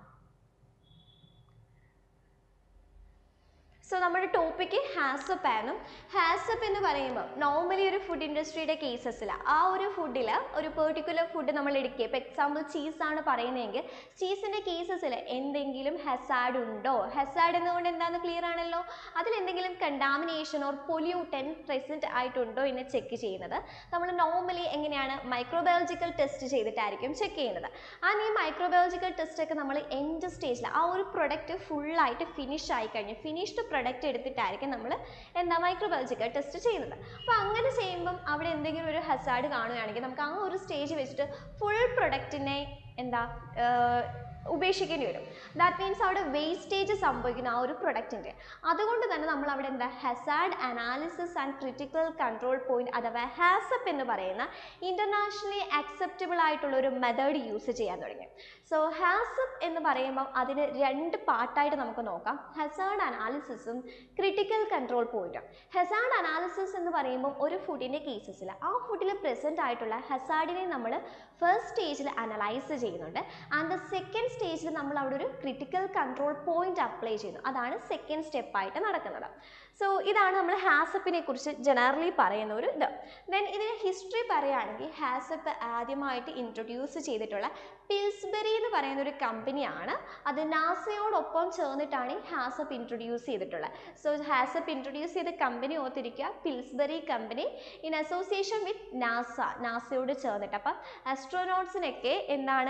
സോ നമ്മുടെ ടോപ്പിക്ക് ഹാസപ്പ് ആണ് ഹാസപ്പ് എന്ന് പറയുമ്പോൾ നോർമലി ഒരു ഫുഡ് ഇൻഡസ്ട്രിയുടെ കേസസിൽ ആ ഒരു ഫുഡിൽ ഒരു പെർട്ടിക്കുലർ ഫുഡ് നമ്മൾ എടുക്കുക ഇപ്പോൾ എക്സാമ്പിൾ ചീസാണ് പറയുന്നതെങ്കിൽ ചീസിൻ്റെ കേസസിൽ എന്തെങ്കിലും ഹെസാഡ് ഉണ്ടോ ഹെസാഡ് എന്നുകൊണ്ട് എന്താണെന്ന് ക്ലിയർ ആണല്ലോ അതിൽ എന്തെങ്കിലും കണ്ടാമിനേഷൻ ഓർ പൊല്യൂട്ടൻ പ്രസൻറ്റ് ആയിട്ടുണ്ടോ എന്ന് ചെക്ക് ചെയ്യുന്നത് നമ്മൾ നോർമലി എങ്ങനെയാണ് മൈക്രോബയോളജിക്കൽ ടെസ്റ്റ് ചെയ്തിട്ടായിരിക്കും ചെക്ക് ചെയ്യുന്നത് ആൻഡ് ഈ മൈക്രോബയോളജിക്കൽ ടെസ്റ്റ് ഒക്കെ നമ്മൾ എൻഡ് സ്റ്റേജിൽ ആ ഒരു പ്രൊഡക്റ്റ് ഫുള്ളായിട്ട് ഫിനിഷ് ആയി കഴിഞ്ഞ് ഫിനിഷ്ഡ് പ്രൊഡക്റ്റ് എടുത്തിട്ടായിരിക്കും നമ്മൾ എന്താ മൈക്രോബയോളജിക്കൽ ടെസ്റ്റ് ചെയ്യുന്നത് അപ്പോൾ അങ്ങനെ ചെയ്യുമ്പം അവിടെ എന്തെങ്കിലും ഒരു ഹസാഡ് കാണുകയാണെങ്കിൽ നമുക്ക് ആ ഒരു സ്റ്റേജ് വെച്ചിട്ട് ഫുൾ പ്രൊഡക്റ്റിനെ എന്താ ഏർ, ഉപേക്ഷിക്കേണ്ടി വരും ദാറ്റ് മീൻസ് അവിടെ വേസ്റ്റേജ് സംഭവിക്കുന്ന ആ ഒരു പ്രൊഡക്റ്റിൻ്റെ അതുകൊണ്ട് തന്നെ നമ്മൾ അവിടെ എന്താ hazard analysis and critical control point അഥവാ ഹാസപ്പ് എന്ന് പറയുന്ന ഇൻ്റർനാഷണലി അക്സെപ്റ്റബിൾ ആയിട്ടുള്ള ഒരു മെത്തേഡ് യൂസ് ചെയ്യാൻ തുടങ്ങി സോ ഹാസപ്പ് എന്ന് പറയുമ്പോൾ അതിന് രണ്ട് പാർട്ടായിട്ട് നമുക്ക് നോക്കാം ഹെസാഡ് അനാലിസിസും ക്രിട്ടിക്കൽ കൺട്രോൾ പോയിന്റും ഹെസാഡ് അനാലിസിസ് എന്ന് പറയുമ്പോൾ ഒരു ഫുഡിൻ്റെ കേസസിൽ ആ ഫുഡിൽ പ്രസൻറ്റ് ആയിട്ടുള്ള ഹെസാഡിനെ നമ്മൾ ഫസ്റ്റ് സ്റ്റേജിൽ അനലൈസ് ചെയ്യുന്നുണ്ട് ആൻഡ് ദ സെക്കൻഡ് സ്റ്റേജിൽ നമ്മൾ അവിടെ ഒരു ക്രിട്ടിക്കൽ കൺട്രോൾ പോയിന്റ് അപ്ലൈ ചെയ്യുന്നു അതാണ് സെക്കൻഡ് സ്റ്റെപ്പായിട്ട് നടക്കുന്നത് സോ ഇതാണ് നമ്മൾ ഹാസപ്പിനെ കുറിച്ച് ജനറലി പറയുന്ന ഒരു ഇത് ദെൻ ഇതിന് ഹിസ്റ്ററി പറയുകയാണെങ്കിൽ ഹാസപ്പ് ആദ്യമായിട്ട് ഇൻട്രൊഡ്യൂസ് ചെയ്തിട്ടുള്ള പിൽസ്ബെറി എന്ന് പറയുന്ന ഒരു കമ്പനിയാണ് അത് നാസയോടൊപ്പം ചേർന്നിട്ടാണ് ഈ ഹാസപ്പ് ഇൻട്രൊഡ്യൂസ് ചെയ്തിട്ടുള്ളത് സോ ഹാസപ്പ് ഇൻട്രൊഡ്യൂസ് ചെയ്ത കമ്പനി ഓർത്തിരിക്കുക Pillsbury company in association with NASA നാസയോട് ചേർന്നിട്ട് അപ്പം ആസ്ട്രോനോട്ട്സിനൊക്കെ എന്താണ്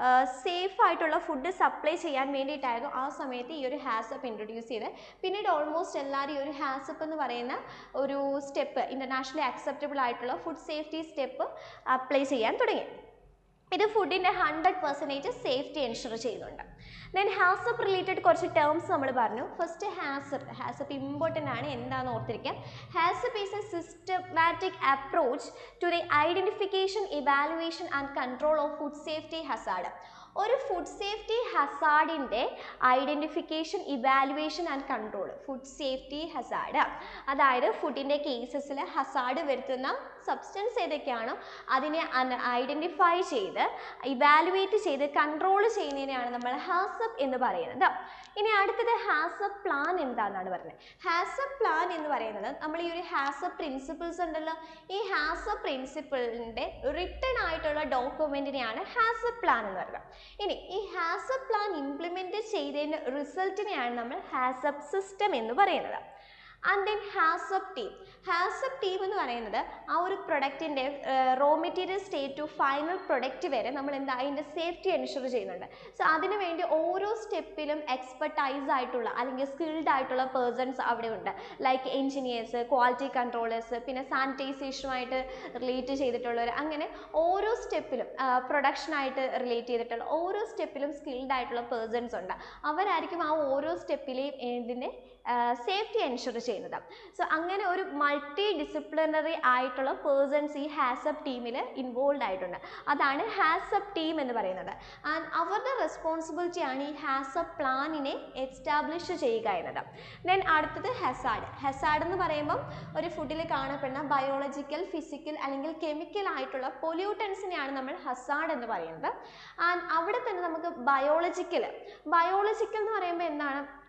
സേഫ് ആയിട്ടുള്ള ഫുഡ് സപ്ലൈ ചെയ്യാൻ വേണ്ടിയിട്ടായിരുന്നു ആ സമയത്ത് ഈ ഒരു ഹാസപ്പ് ഇൻട്രൊഡ്യൂസ് ചെയ്ത് പിന്നീട് ഓൾമോസ്റ്റ് എല്ലാവരും ഈ ഒരു ഹാസപ്പ് എന്ന് പറയുന്ന ഒരു സ്റ്റെപ്പ് ഇൻ്റർനാഷണലി അക്സെപ്റ്റബിൾ ആയിട്ടുള്ള ഫുഡ് സേഫ്റ്റി സ്റ്റെപ്പ് അപ്ലൈ ചെയ്യാൻ തുടങ്ങി ഇത് ഫുഡിൻ്റെ ഹൺഡ്രഡ് പെർസെൻറ്റേജ് സേഫ്റ്റി എൻഷുർ ചെയ്യുന്നുണ്ട് ദെൻ ഹാസപ്പ് റിലേറ്റഡ് കുറച്ച് ടേംസ് നമ്മൾ പറഞ്ഞു ഫസ്റ്റ് ഹാസപ്പ് ഹാസപ്പ് ഇമ്പോർട്ടൻ്റ് ആണ് എന്താണെന്ന് ഓർത്തിരിക്കാം HACCP is a systematic approach to the identification evaluation and control of food safety hazard ഒരു ഫുഡ് സേഫ്റ്റി ഹസാഡിൻ്റെ identification evaluation and control food safety hazard അതായത് ഫുഡിൻ്റെ കേസസിൽ ഹസാഡ് വരുത്തുന്ന സബ്സ്റ്റൻസ് ഏതൊക്കെയാണോ അതിനെ ഐഡൻറ്റിഫൈ ചെയ്ത് ഇവാലുവേറ്റ് ചെയ്ത് കൺട്രോൾ ചെയ്യുന്നതിനെയാണ് നമ്മൾ ഹാസപ്പ് എന്ന് പറയുന്നത് ഇനി അടുത്തത് ഹാസപ്പ് പ്ലാൻ എന്താണെന്നാണ് പറയുന്നത് ഹാസപ്പ് പ്ലാൻ എന്ന് പറയുന്നത് നമ്മൾ ഈ ഒരു ഹാസപ്പ് പ്രിൻസിപ്പിൾസ് ഉണ്ടല്ലോ ഈ ഹാസപ്പ് പ്രിൻസിപ്പിളിൻ്റെ റിട്ടേൺ ആയിട്ടുള്ള ഡോക്യുമെൻറ്റിനെയാണ് ഹാസപ്പ് പ്ലാൻ എന്ന് പറയുന്നത് ഇനി ഈ ഹാസപ്പ് പ്ലാൻ ഇംപ്ലിമെൻറ്റ് ചെയ്തതിൻ്റെ റിസൾട്ടിനെയാണ് നമ്മൾ ഹാസപ്പ് സിസ്റ്റം എന്ന് പറയുന്നത് and then HACCP team HACCP team എന്ന് പറയുന്നത് ആ ഒരു പ്രൊഡക്റ്റിൻ്റെ raw material state to final product വരെ നമ്മൾ എന്താ അതിൻ്റെ സേഫ്റ്റി എൻഷുർ ചെയ്യുന്നുണ്ട് സോ അതിനു വേണ്ടി ഓരോ സ്റ്റെപ്പിലും എക്സ്പെർട്ടൈസ് ആയിട്ടുള്ള അല്ലെങ്കിൽ സ്കിൽഡ് ആയിട്ടുള്ള പേഴ്സൺസ് അവിടെ ഉണ്ട് ലൈക്ക് എഞ്ചിനീയേഴ്സ് ക്വാളിറ്റി കൺട്രോളേഴ്സ് പിന്നെ സാനിറ്റൈസേഷനുമായിട്ട് റിലേറ്റ് ചെയ്തിട്ടുള്ളവർ അങ്ങനെ ഓരോ സ്റ്റെപ്പിലും പ്രൊഡക്ഷനായിട്ട് റിലേറ്റ് ചെയ്തിട്ടുള്ള ഓരോ സ്റ്റെപ്പിലും സ്കിൽഡ് ആയിട്ടുള്ള പേഴ്സൺസ് ഉണ്ട് അവരായിരിക്കും ആ ഓരോ സ്റ്റെപ്പിലെയും ഇതിൻ്റെ സേഫ്റ്റി എൻഷുർ ചെയ്യുന്നത് സോ അങ്ങനെ ഒരു മൾട്ടി ഡിസിപ്ലിനറി ആയിട്ടുള്ള പേഴ്സൺസ് ഈ ഹാസപ്പ് ടീമിൽ ഇൻവോൾവ് ആയിട്ടുണ്ട് അതാണ് ഹാസപ്പ് ടീം എന്ന് പറയുന്നത് ആൻഡ് അവരുടെ റെസ്പോൺസിബിലിറ്റി ആണ് ഈ ഹാസപ്പ് പ്ലാനിനെ എസ്റ്റാബ്ലിഷ് ചെയ്യുക എന്നത് ദെൻ അടുത്തത് ഹെസാഡ് ഹെസാഡ് എന്ന് പറയുമ്പം ഒരു ഫുഡിൽ കാണപ്പെടുന്ന ബയോളജിക്കൽ ഫിസിക്കൽ അല്ലെങ്കിൽ കെമിക്കൽ ആയിട്ടുള്ള പൊല്യൂട്ടൻസിനെയാണ് നമ്മൾ ഹസാഡ് എന്ന് പറയുന്നത് ആൻഡ് അവിടെ തന്നെ നമുക്ക് ബയോളജിക്കൽ ബയോളജിക്കൽ എന്ന് പറയുമ്പോൾ എന്താണ്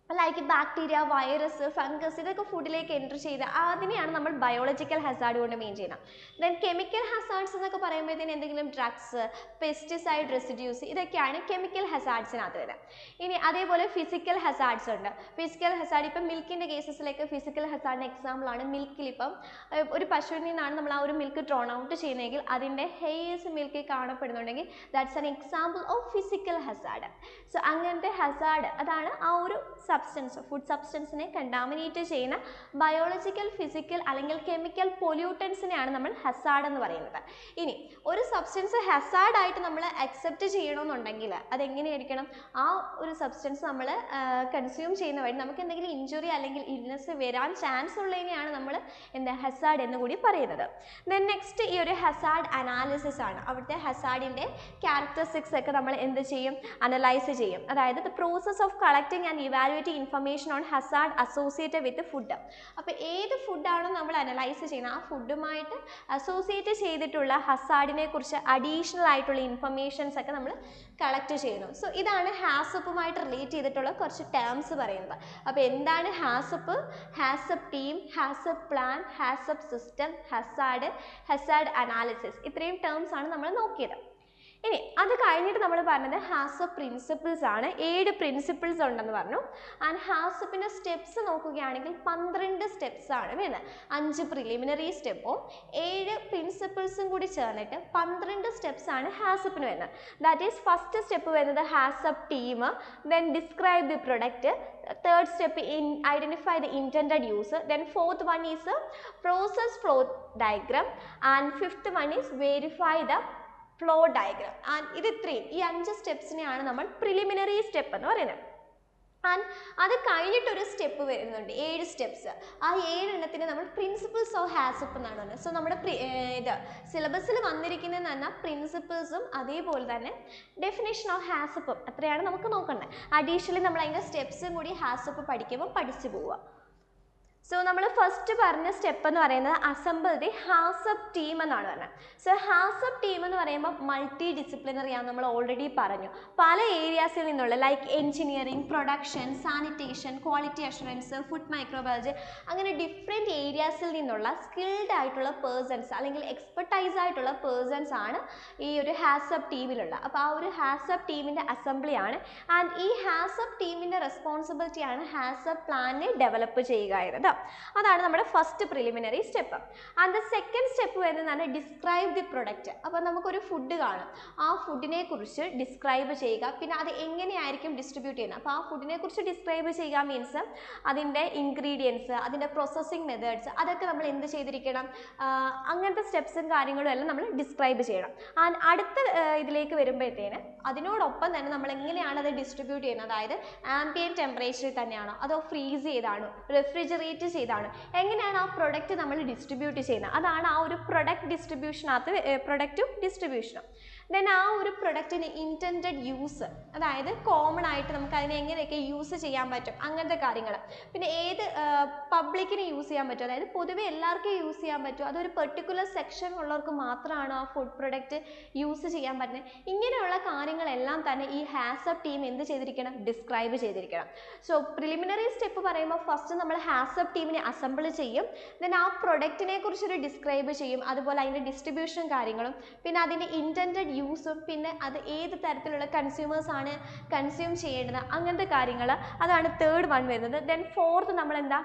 ലൈക്ക് ബാക്ടീരിയ വൈറസ് ഫംഗസ് ഇതൊക്കെ ഫുഡിലേക്ക് എൻ്റർ ചെയ്ത് അതിനെയാണ് നമ്മൾ ബയോളജിക്കൽ ഹസാർഡ് കൊണ്ട് മെയിൻ ചെയ്യുന്നത് ദെൻ കെമിക്കൽ ഹസാർഡ്സ് എന്നൊക്കെ പറയുമ്പോഴത്തേന് എന്തെങ്കിലും ഡ്രഗ്സ് പെസ്റ്റിസൈഡ് റെസിഡ്യൂസ് ഇതൊക്കെയാണ് കെമിക്കൽ ഹസാർഡ്സിനകത്ത് വരുന്നത് ഇനി അതേപോലെ ഫിസിക്കൽ ഹസാർഡ്സ് ഉണ്ട് ഫിസിക്കൽ ഹസാർഡ് ഇപ്പം മിൽക്കിൻ്റെ കേസസിലേക്ക് ഫിസിക്കൽ ഹസാർഡിന് എക്സാമ്പിളാണ് മിൽക്കിൽ ഇപ്പം ഏഹ്, ഒരു പശുവിൽ നിന്നാണ് നമ്മൾ ആ ഒരു മിൽക്ക് ഡ്രോൺ ഔട്ട് ചെയ്യുന്നതെങ്കിൽ അതിൻ്റെ ഹെയർസ് മിൽക്കിൽ കാണപ്പെടുന്നുണ്ടെങ്കിൽ that's an example of physical hazard so അങ്ങനത്തെ ഹസാർഡ് അതാണ് ആ ഒരു സബ്സ്റ്റൻസ് ഫുഡ് സബ്സ്റ്റൻസിനെ കണ്ടാമിനേറ്റ് ചെയ്യുന്ന ബയോളജിക്കൽ ഫിസിക്കൽ അല്ലെങ്കിൽ കെമിക്കൽ പൊല്യൂട്ടൻസിനെയാണ് നമ്മൾ ഹസാർഡ് എന്ന് പറയുന്നത് ഇനി ഒരു സബ്സ്റ്റൻസ് ഹസാർഡ് ആയിട്ട് നമ്മൾ അക്സെപ്റ്റ് ചെയ്യണമെന്നുണ്ടെങ്കിൽ അതെങ്ങനെയായിരിക്കണം ആ ഒരു സബ്സ്റ്റൻസ് നമ്മൾ കൺസ്യൂം ചെയ്യുന്ന വഴി നമുക്ക് എന്തെങ്കിലും ഇഞ്ചുറി അല്ലെങ്കിൽ ഇൽനെസ് വരാൻ ചാൻസ് ഉള്ളതിനെയാണ് നമ്മൾ എന്താ ഹസാർഡ് എന്ന് കൂടി പറയുന്നത് ദെൻ നെക്സ്റ്റ് ഈ ഒരു ഹസാർഡ് അനാലിസിസ് ആണ് അവിടുത്തെ ഹസാർഡിൻ്റെ ക്യാരക്ടറിസ്റ്റിക്സ് ഒക്കെ നമ്മൾ എന്ത് ചെയ്യും അനലൈസ് ചെയ്യും അതായത് the process of collecting and evaluating information on hazard associated with food അപ്പോൾ ഏത് ഫുഡാണോ നമ്മൾ അനലൈസ് ചെയ്യുന്നത് ആ ഫുഡുമായിട്ട് അസോസിയേറ്റ് ചെയ്തിട്ടുള്ള ഹസാർഡിനെ കുറിച്ച് അഡീഷണൽ ആയിട്ടുള്ള ഇൻഫർമേഷൻസ് ഒക്കെ നമ്മൾ കളക്ട് ചെയ്യുന്നു സോ ഇതാണ് ഹാസപ്പുമായിട്ട് റിലേറ്റ് ചെയ്തിട്ടുള്ള കുറച്ച് ടേംസ് പറയുന്നത് അപ്പോൾ എന്താണ് HACCP HACCP team HACCP plan HACCP system hazard hazard analysis ഇത്രയും ടേംസ് ആണ് നമ്മൾ നോക്കിയത് ഇനി അത് കഴിഞ്ഞിട്ട് നമ്മൾ പറഞ്ഞത് ഹാസപ്പ് പ്രിൻസിപ്പിൾസ് ആണ് ഏഴ് പ്രിൻസിപ്പിൾസ് ഉണ്ടെന്ന് പറഞ്ഞു ആൻഡ് ഹാസപ്പിൻ്റെ സ്റ്റെപ്സ് നോക്കുകയാണെങ്കിൽ പന്ത്രണ്ട് സ്റ്റെപ്സ് ആണ് വരുന്നത് അഞ്ച് പ്രിലിമിനറി സ്റ്റെപ്പും ഏഴ് പ്രിൻസിപ്പിൾസും കൂടി ചേർന്നിട്ട് പന്ത്രണ്ട് സ്റ്റെപ്സ് ആണ് ഹാസപ്പിന് വരുന്നത് ദാറ്റ് ഈസ് ഫസ്റ്റ് സ്റ്റെപ്പ് വരുന്നത് HACCP team then describe the product third step in identify the intended use then fourth one is process flow diagram and fifth one is verify the flow diagram and ഇത് ഇത്രയും ഈ അഞ്ച് സ്റ്റെപ്സിനെയാണ് നമ്മൾ പ്രിലിമിനറി സ്റ്റെപ്പ് എന്ന് പറയുന്നത് ആൻഡ് അത് കഴിഞ്ഞിട്ടൊരു സ്റ്റെപ്പ് വരുന്നുണ്ട് ഏഴ് സ്റ്റെപ്സ് ആ ഏഴെണ്ണത്തിന് നമ്മൾ പ്രിൻസിപ്പിൾസ് ഓഫ് ഹാസപ്പ് എന്നാണ് പറയുന്നത് സോ നമ്മുടെ pri- ഏർ ഇത് സിലബസിൽ വന്നിരിക്കുന്നതെന്ന് പറഞ്ഞാൽ പ്രിൻസിപ്പിൾസും അതേപോലെ തന്നെ ഡെഫിനേഷൻ ഓഫ് ഹാസപ്പും അത്രയാണ് നമുക്ക് നോക്കേണ്ടത് അഡീഷണലി നമ്മൾ അതിൻ്റെ സ്റ്റെപ്സും കൂടി ഹാസപ്പ് പഠിക്കുമ്പോൾ പഠിച്ചു പോവുക സോ നമ്മൾ ഫസ്റ്റ് പറഞ്ഞ സ്റ്റെപ്പ് എന്ന് പറയുന്നത് അസംബിൾ ദി ഹാസപ്പ് ടീം എന്നാണ് പറഞ്ഞത് സോ ഹാസപ്പ് ടീം എന്ന് പറയുമ്പോൾ മൾട്ടി ഡിസിപ്ലിനറി ആണ് നമ്മൾ ഓൾറെഡി പറഞ്ഞു പല ഏരിയാസിൽ നിന്നുള്ള like engineering production sanitation quality assurance food microbiology അങ്ങനെ ഡിഫറെൻറ്റ് ഏരിയാസിൽ നിന്നുള്ള സ്കിൽഡ് ആയിട്ടുള്ള പേഴ്സൺസ് അല്ലെങ്കിൽ എക്സ്പെർട്ടൈസ് ആയിട്ടുള്ള പേഴ്സൺസ് ആണ് ഈ ഒരു ഹാസപ്പ് ടീമിലുള്ള അപ്പോൾ ആ ഒരു ഹാസപ്പ് ടീമിൻ്റെ അസംബ്ലിയാണ് ആൻഡ് ഈ ഹാസപ്പ് ടീമിൻ്റെ റെസ്പോൺസിബിലിറ്റിയാണ് ഹാസപ്പ് പ്ലാനെ ഡെവലപ്പ് ചെയ്യുക എന്നത് അതാണ് നമ്മുടെ first preliminary step and the second step വരുന്നതാണ് ഡിസ്ക്രൈബ് ദി പ്രൊഡക്റ്റ് അപ്പോൾ നമുക്കൊരു ഫുഡ് കാണും ആ ഫുഡിനെ കുറിച്ച് ഡിസ്ക്രൈബ് ചെയ്യുക പിന്നെ അത് എങ്ങനെയായിരിക്കും ഡിസ്ട്രിബ്യൂട്ട് ചെയ്യുന്നത് അപ്പോൾ ആ ഫുഡിനെ കുറിച്ച് ഡിസ്ക്രൈബ് ചെയ്യുക മീൻസ് അതിൻ്റെ ഇൻഗ്രീഡിയൻസ് അതിൻ്റെ പ്രോസസ്സിങ് മെത്തേഡ്സ് അതൊക്കെ നമ്മൾ എന്ത് ചെയ്തിരിക്കണം ആ, അങ്ങനത്തെ സ്റ്റെപ്സും കാര്യങ്ങളും എല്ലാം നമ്മൾ ഡിസ്ക്രൈബ് ചെയ്യണം ആൻഡ് അടുത്ത ആ, ഇതിലേക്ക് വരുമ്പോഴത്തേന് അതിനോടൊപ്പം തന്നെ നമ്മൾ എങ്ങനെയാണ് അത് ഡിസ്ട്രിബ്യൂട്ട് ചെയ്യുന്നത് അതായത് ആംബിയൻ ടെമ്പറേച്ചറിൽ തന്നെയാണോ അതോ ഫ്രീസ് ചെയ്താണോ റെഫ്രിജറേറ്റ് ചെയ്താണോ എങ്ങനെയാണ് ആ പ്രൊഡക്റ്റ് നമ്മൾ ഡിസ്ട്രിബ്യൂട്ട് ചെയ്യുന്നത് അതാണ് ആ ഒരു പ്രൊഡക്റ്റ് ഡിസ്ട്രിബ്യൂഷനകത്ത് പ്രൊഡക്റ്റും ഡിസ്ട്രിബ്യൂഷനും ദെൻ ആ ഒരു പ്രൊഡക്റ്റിന് ഇൻറ്റൻറ്റഡ് യൂസ് അതായത് കോമൺ ആയിട്ട് നമുക്ക് അതിനെ എങ്ങനെയൊക്കെ യൂസ് ചെയ്യാൻ പറ്റും അങ്ങനത്തെ കാര്യങ്ങൾ പിന്നെ ഏത് പബ്ലിക്കിന് യൂസ് ചെയ്യാൻ പറ്റും അതായത് പൊതുവെ എല്ലാവർക്കും യൂസ് ചെയ്യാൻ പറ്റും അതൊരു പെർട്ടിക്കുലർ സെക്ഷൻ ഉള്ളവർക്ക് മാത്രമാണോ ആ ഫുഡ് പ്രൊഡക്റ്റ് യൂസ് ചെയ്യാൻ പറ്റുന്നത് ഇങ്ങനെയുള്ള കാര്യങ്ങളെല്ലാം തന്നെ ഈ ഹാസപ്പ് ടീം എന്ത് ചെയ്തിരിക്കണം ഡിസ്ക്രൈബ് ചെയ്തിരിക്കണം സോ പ്രിലിമിനറി സ്റ്റെപ്പ് പറയുമ്പോൾ ഫസ്റ്റ് നമ്മൾ ഹാസപ്പ് ടീമിനെ അസംബിൾ ചെയ്യും ദെൻ ആ പ്രൊഡക്റ്റിനെ കുറിച്ചൊരു ഡിസ്ക്രൈബ് ചെയ്യും അതുപോലെ അതിൻ്റെ ഡിസ്ട്രിബ്യൂഷൻ കാര്യങ്ങളും പിന്നെ അതിൻ്റെ ഇൻറ്റൻറ്റഡ് യൂസും പിന്നെ അത് ഏത് തരത്തിലുള്ള കൺസ്യൂമേഴ്സ് ആണ് കൺസ്യൂം ചെയ്യേണ്ടത് അങ്ങനത്തെ കാര്യങ്ങൾ അതാണ് തേർഡ് വൺ വരുന്നത് ദെൻ ഫോർത്ത് നമ്മൾ എന്താ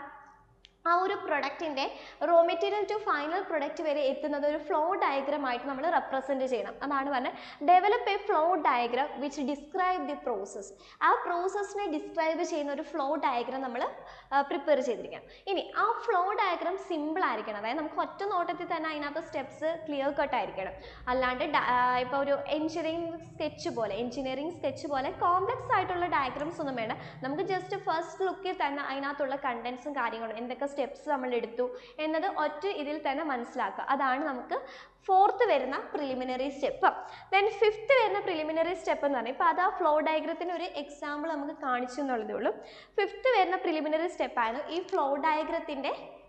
ആ ഒരു പ്രൊഡക്റ്റിൻ്റെ raw material to final product വരെ എത്തുന്നത് ഒരു ഫ്ലോ ഡയഗ്രാം ആയിട്ട് നമ്മൾ റെപ്രസെൻറ്റ് ചെയ്യണം അതാണ് പറഞ്ഞത് develop a flow diagram which describe the process ആ പ്രോസസ്സിനെ ഡിസ്ക്രൈബ് ചെയ്യുന്ന ഒരു ഫ്ലോ ഡയഗ്രാം നമ്മൾ പ്രിപ്പയർ ചെയ്തിരിക്കണം ഇനി ആ ഫ്ലോ ഡയഗ്രാം സിമ്പിൾ ആയിരിക്കണം അതായത് നമുക്ക് ഒറ്റ നോട്ടത്തിൽ തന്നെ അതിനകത്ത് സ്റ്റെപ്സ് ക്ലിയർ കട്ട് ആയിരിക്കണം അല്ലാണ്ട് ഇപ്പോൾ ഒരു എഞ്ചിനീയറിംഗ് സ്കെച്ച് പോലെ എഞ്ചിനീയറിംഗ് സ്കെച്ച് പോലെ കോംപ്ലക്സ് ആയിട്ടുള്ള ഡയഗ്രാംസ് ഒന്നും വേണ്ട നമുക്ക് ജസ്റ്റ് ഫസ്റ്റ് ലുക്കിൽ തന്നെ അതിനകത്തുള്ള കണ്ടൻസും കാര്യങ്ങളും എന്തൊക്കെ സ്റ്റെപ്സ് നമ്മൾ എടുത്തു എന്നത് ഒറ്റ ഇതിൽ തന്നെ മനസ്സിലാക്കുക അതാണ് നമുക്ക് ഫോർത്ത് വരുന്ന പ്രിലിമിനറി സ്റ്റെപ്പ് ദെൻ ഫിഫ്ത്ത് വരുന്ന പ്രിലിമിനറി സ്റ്റെപ്പ് എന്ന് പറഞ്ഞാൽ ഇപ്പോൾ അത് ആ ഫ്ലോ ഡയഗ്രത്തിന് ഒരു എക്സാമ്പിൾ നമുക്ക് കാണിച്ചു എന്നുള്ളതേ ഉള്ളൂ ഫിഫ്ത്ത് വരുന്ന പ്രിലിമിനറി സ്റ്റെപ്പാണ് ഈ ഫ്ലോ ഡയഗ്രത്തിൻ്റെ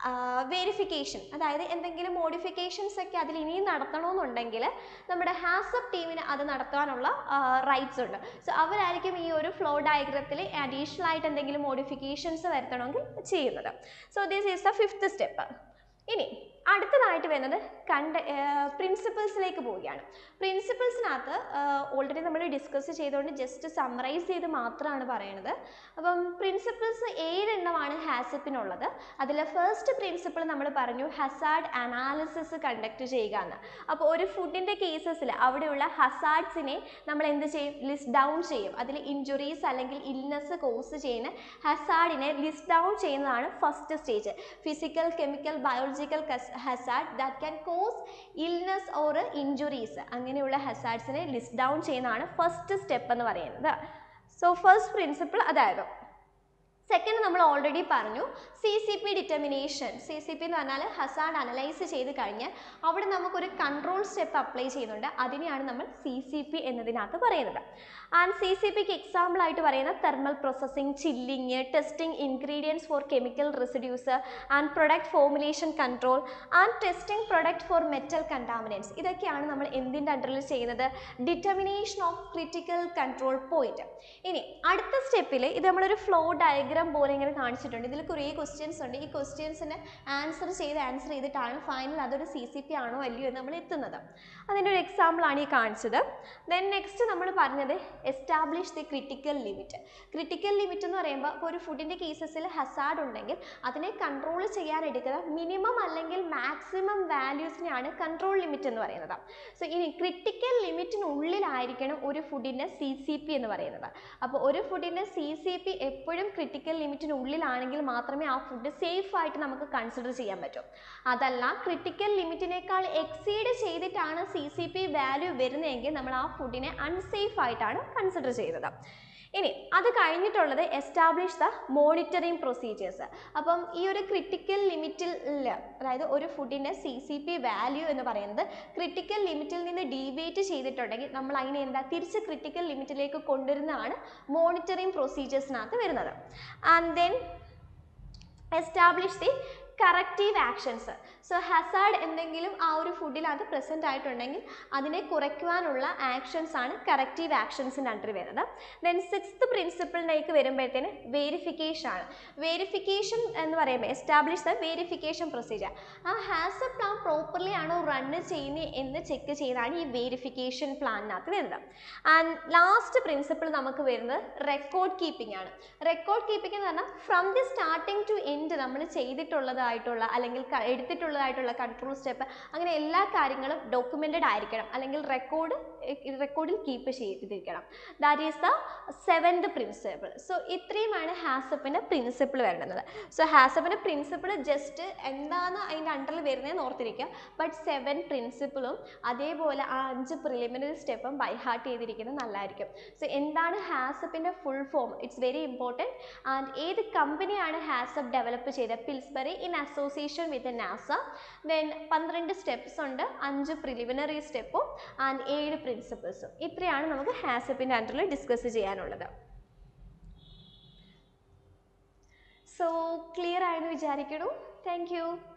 വെരിഫിക്കേഷൻ അതായത് എന്തെങ്കിലും മോഡിഫിക്കേഷൻസ് ഒക്കെ അതിൽ ഇനിയും നടത്തണമെന്നുണ്ടെങ്കിൽ നമ്മുടെ ഹാസപ്പ് ടീമിന് അത് നടത്താനുള്ള റൈറ്റ്സ് ഉണ്ട് സോ അവരായിരിക്കും ഈ ഒരു ഫ്ലോ ഡയഗ്രത്തിൽ അഡീഷണൽ ആയിട്ട് എന്തെങ്കിലും മോഡിഫിക്കേഷൻസ് വരുത്തണമെങ്കിൽ ചെയ്യുന്നത് so this is the fifth step ഇനി അടുത്തതായിട്ട് വരുന്നത് കണ്ട പ്രിൻസിപ്പിൾസിലേക്ക് പോവുകയാണ് പ്രിൻസിപ്പിൾസിനകത്ത് ഓൾറെഡി നമ്മൾ ഡിസ്കസ് ചെയ്തുകൊണ്ട് ജസ്റ്റ് സമ്മറൈസ് ചെയ്ത് മാത്രമാണ് പറയുന്നത് അപ്പം പ്രിൻസിപ്പിൾസ് ഏഴെണ്ണമാണ് ഹാസപ്പിനുള്ളത് അതിൽ ഫസ്റ്റ് പ്രിൻസിപ്പിൾ നമ്മൾ പറഞ്ഞു ഹസാഡ് അനാലിസിസ് കണ്ടക്ട് ചെയ്യുക എന്ന് അപ്പോൾ ഒരു ഫുഡിൻ്റെ കേസസിൽ അവിടെയുള്ള ഹസാഡ്സിനെ നമ്മൾ എന്ത് ചെയ്യും ലിസ്റ്റ് ഡൗൺ ചെയ്യും അതിൽ ഇഞ്ചുറീസ് അല്ലെങ്കിൽ ഇൽനെസ് കോസ് ചെയ്യുന്ന ഹസാഡിനെ ലിസ്റ്റ് ഡൗൺ ചെയ്യുന്നതാണ് first stage physical chemical biological hazard that can cause illness or injuries അങ്ങനെയുള്ള ഹസാഡ്സിനെ ലിസ്റ്റ് ഡൗൺ ചെയ്യുന്നതാണ് ഫസ്റ്റ് സ്റ്റെപ്പ് എന്ന് പറയുന്നത് സോ ഫസ്റ്റ് പ്രിൻസിപ്പിൾ അതായത് സെക്കൻഡ് നമ്മൾ ഓൾറെഡി പറഞ്ഞു C C P determination C C P എന്ന് പറഞ്ഞാൽ ഹസാഡ് അനലൈസ് ചെയ്ത് കഴിഞ്ഞാൽ അവിടെ നമുക്കൊരു കൺട്രോൾ സ്റ്റെപ്പ് അപ്ലൈ ചെയ്യുന്നുണ്ട് അതിനെയാണ് നമ്മൾ സി സി പി എന്നതിനകത്ത് പറയുന്നത് ആൻഡ് സി സി പിക്ക് എക്സാമ്പിൾ ആയിട്ട് പറയുന്ന thermal processing chilling testing ingredients for chemical residues and product formulation control and testing product for metal contaminants ഇതൊക്കെയാണ് നമ്മൾ എന്തിൻ്റെ അണ്ടറിൽ ചെയ്യുന്നത് determination of critical control point ഇനി അടുത്ത സ്റ്റെപ്പിൽ ഇത് നമ്മളൊരു ഫ്ലോ ഡയഗ്രാം പോലെ ഇങ്ങനെ കാണിച്ചിട്ടുണ്ട് ഇതിൽ കുറേ ക്വസ്റ്റ്യൻസ് ഉണ്ട് ഈ ക്വസ്റ്റ്യൻസിന് ആൻസർ ചെയ്ത് ആൻസർ ചെയ്തിട്ടാണ് ഫൈനൽ അതൊരു സി സി പി ആണോ അല്ലയോ എന്ന് നമ്മൾ എത്തുന്നത് അതിൻ്റെ ഒരു എക്സാമ്പിളാണ് ഈ കാണിച്ചത് ദെൻ നെക്സ്റ്റ് നമ്മൾ പറഞ്ഞത് establish the critical limit critical limit എന്ന് പറയുമ്പോൾ ഇപ്പോൾ ഒരു ഫുഡിൻ്റെ കേസസിൽ ഹസാഡ് ഉണ്ടെങ്കിൽ അതിനെ കൺട്രോൾ ചെയ്യാൻ എടുക്കുന്ന മിനിമം അല്ലെങ്കിൽ മാക്സിമം വാല്യൂസിനെയാണ് കൺട്രോൾ ലിമിറ്റ് എന്ന് പറയുന്നത് സോ ഇനി ക്രിട്ടിക്കൽ ലിമിറ്റിനുള്ളിലായിരിക്കണം ഒരു ഫുഡിൻ്റെ സി സി പി എന്ന് പറയുന്നത് അപ്പോൾ ഒരു ഫുഡിൻ്റെ സി സി പി എപ്പോഴും ക്രിട്ടിക്കൽ ലിമിറ്റിനുള്ളിലാണെങ്കിൽ മാത്രമേ ആ ഫുഡ് സേഫ് ആയിട്ട് നമുക്ക് കൺസിഡർ ചെയ്യാൻ പറ്റൂ അതല്ല ക്രിട്ടിക്കൽ ലിമിറ്റിനേക്കാൾ എക്സീഡ് ചെയ്തിട്ടാണ് സി സി പി വാല്യൂ വരുന്നതെങ്കിൽ നമ്മൾ ആ ഫുഡിനെ അൺസേഫ് ആയിട്ടാണ് കൺസിഡർ ചെയ്യുന്നത് ഇനി അത് കഴിഞ്ഞിട്ടുള്ളത് എസ്റ്റാബ്ലിഷ് ദ മോണിറ്ററിങ് പ്രൊസീജിയേഴ്സ് അപ്പം ഈ ഒരു ക്രിട്ടിക്കൽ ലിമിറ്റിൽ അതായത് ഒരു ഫുഡിൻ്റെ സി സി പി വാല്യൂ എന്ന് പറയുന്നത് ക്രിട്ടിക്കൽ ലിമിറ്റിൽ നിന്ന് ഡീവിയേറ്റ് ചെയ്തിട്ടുണ്ടെങ്കിൽ നമ്മൾ അതിനെ എന്താ തിരിച്ച് ക്രിട്ടിക്കൽ ലിമിറ്റിലേക്ക് കൊണ്ടുവരുന്നതാണ് മോണിറ്ററിങ് പ്രൊസീജിയേഴ്സിനകത്ത് വരുന്നത് and then establish the corrective actions so hazard എന്തെങ്കിലും ആ ഒരു ഫുഡിനകത്ത് പ്രസൻറ്റ് ആയിട്ടുണ്ടെങ്കിൽ അതിനെ കുറയ്ക്കുവാനുള്ള ആക്ഷൻസ് ആണ് കറക്റ്റീവ് ആക്ഷൻസിൻ്റെ അണ്ടർ വരുന്നത് ദെൻ സിക്സ്ത് പ്രിൻസിപ്പിളിലേക്ക് വരുമ്പോഴത്തേന് വേരിഫിക്കേഷൻ ആണ് വേരിഫിക്കേഷൻ എന്ന് പറയുമ്പോൾ എസ്റ്റാബ്ലിഷ് ദ വേരിഫിക്കേഷൻ പ്രൊസീജിയർ ആ ഹാസ് എ പ്ലാൻ പ്രോപ്പർലി ആണോ റണ്ണ് ചെയ്യുന്നത് എന്ന് ചെക്ക് ചെയ്താണ് ഈ വേരിഫിക്കേഷൻ പ്ലാനിനകത്ത് വരുന്നത് ആൻഡ് ലാസ്റ്റ് പ്രിൻസിപ്പിൾ നമുക്ക് വരുന്നത് റെക്കോർഡ് കീപ്പിംഗ് ആണ് റെക്കോർഡ് കീപ്പിംഗ് എന്ന് പറഞ്ഞാൽ from the starting to end നമ്മൾ ചെയ്തിട്ടുള്ളതായിട്ടുള്ള അല്ലെങ്കിൽ ക- എടുത്തിട്ടുള്ളതായിട്ടുള്ള കൺട്രോൾ സ്റ്റെപ്പ് അങ്ങനെ എല്ലാ കാര്യങ്ങളും ഡോക്യുമെൻറ്റഡ് ആയിരിക്കണം അല്ലെങ്കിൽ റെക്കോർഡ് റെക്കോർഡിൽ കീപ്പ് ചെയ്തിരിക്കണം that is the seventh principle so ഇത്രയുമാണ് ഹാസപ്പിൻ്റെ പ്രിൻസിപ്പിൾ വരുന്നത് സോ ഹാസപ്പിൻ്റെ പ്രിൻസിപ്പിൾ ജസ്റ്റ് എന്താണ് അതിൻ്റെ അണ്ടറിൽ വരുന്നതെന്ന് ഓർത്തിരിക്കുക ബട്ട് സെവൻ പ്രിൻസിപ്പിളും അതേപോലെ ആ അഞ്ച് പ്രിലിമിനറി സ്റ്റെപ്പും ബൈ ഹാർട്ട് ചെയ്തിരിക്കുന്നത് നല്ലതായിരിക്കും സോ എന്താണ് ഹാസപ്പിൻ്റെ full form it's very important and ഏത് കമ്പനിയാണ് ഹാസപ്പ് ഡെവലപ്പ് ചെയ്തത് Pillsbury in association with NASA then പന്ത്രണ്ട് സ്റ്റെപ്സ് ഉണ്ട് അഞ്ച് പ്രിലിമിനറി സ്റ്റെപ്പും ആൻഡ് ഏഴ് പ്രിൻസിപ്പിൾസും ഇത്രയാണ് നമുക്ക് ഹാസപ്പിൻ്റെ അണ്ടറിൽ ഡിസ്കസ് ചെയ്യാനുള്ളത് സോ ക്ലിയർ ആയെന്ന് വിചാരിക്കണു താങ്ക് യു